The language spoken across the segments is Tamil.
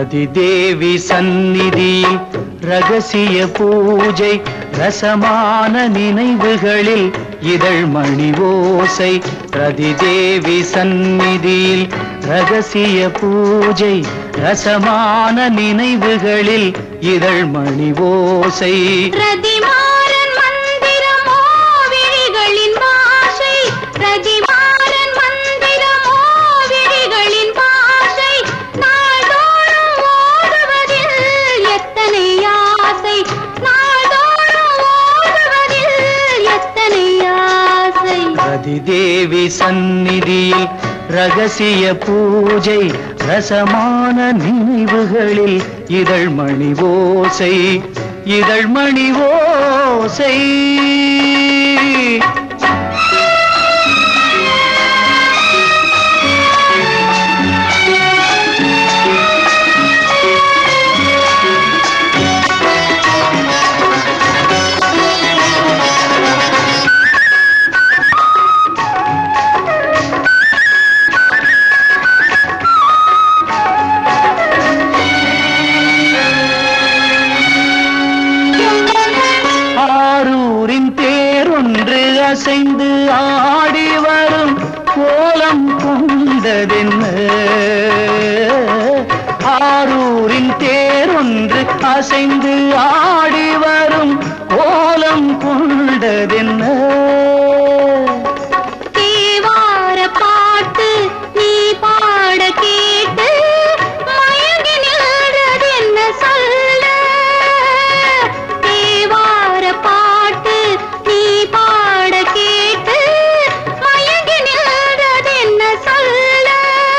ரதிதேவி சந்நிதியில் ரகசிய பூஜை ரசமான நினைவுகளில் இதழ் மணி ஓசை ரதிதேவி சந்நிதியில் ரகசிய பூஜை ரசமான நினைவுகளில் இதழ் மணி ஓசை ரதிமாறன் மந்திரமோ விழிகளின் பாஷை ரதிமாறன் மந்திரமோ விழிகளின் பாஷை நாள்தோறும் ஓடுவதில் எத்தனை ஆசை நாள்தோறும் ஓடுவதில் எத்தனை ஆசை ரதிதேவி சந்நிதியில் ரகசிய பூஜை ரசமான நினைவுகளில் இதழ் மணி ஓசை இதழ் மணி ஓசை ஆரூரின் தேரொன்று அசைந்து ஆடி வரும் கோலம் கொண்டதென்ன ஆரூரின் தேரொன்று அசைந்து ஆடி வரும் கோலம் கொண்டதென்ன தேவார பாட்டு நீ பாட கேட்டு மயங்கி நின்றது என்ன சொல்ல தேவார பாட்டு நீ பாட கேட்டு மயங்கி நின்றது என்ன சொல்ல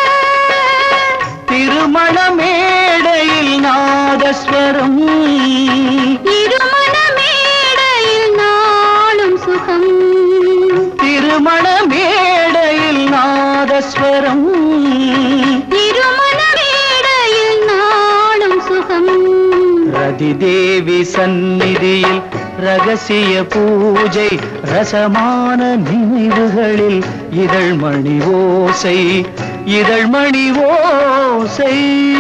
திருமண மேடையில் நாதஸ்வரம் இருமண மேடையில் நாளும் சுகம் திருமண மேடையில் நாதஸ்வரம் இருமண மேடையில் நாளும் சுகம் ரதிதேவி சந்நிதியில் ரகசிய பூஜை ரசமான நினைவுகளில் இதழ் மணி ஓசை இதழ் மணி ஓசை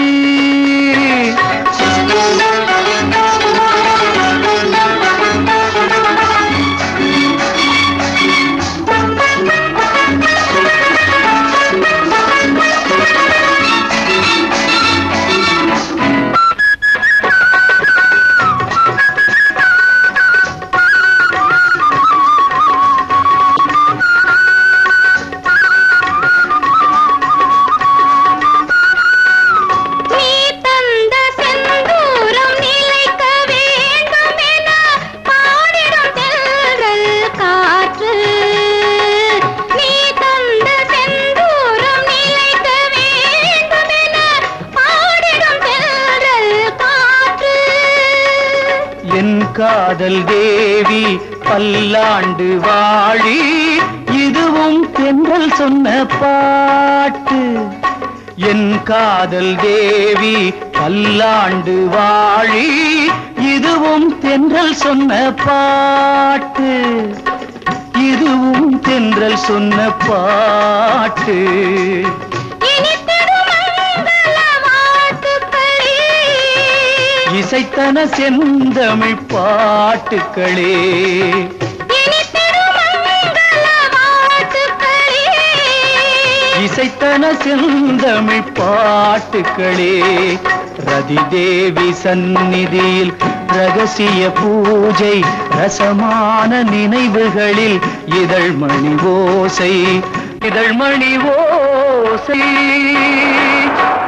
நீ தந்த செந்தூரம் நிலைக்க வேண்டும் என பாடிடும் தென்றல் காற்று நீ தந்த செந்தூரம் நிலைக்க வேண்டும் என பாடிடும் தென்றல் காற்று என் காதல் தேவி பல்லாண்டு வாழி இதுவும் தென்றல் சொன்ன பாட்டு என் காதல் தேவி பல்லாண்டு வாழி இதுவும் தென்றல் சொன்ன பாட்டு இதுவும் தென்றல் சொன்ன பாட்டு இனித்திடும் மங்கள வாழ்த்துக்களே இசைத்தன செந்தமிழ் பாட்டுக்களே இனித்திடும் மங்கள வாழ்த்துக்களே இசைத்தன செந்தமிழ் பாட்டுக்களே ரதிதேவி சந்நிதியில் ரகசிய பூஜை ரசமான நினைவுகளில் இதழ் மணி ஓசை இதழ் மணி ஓசை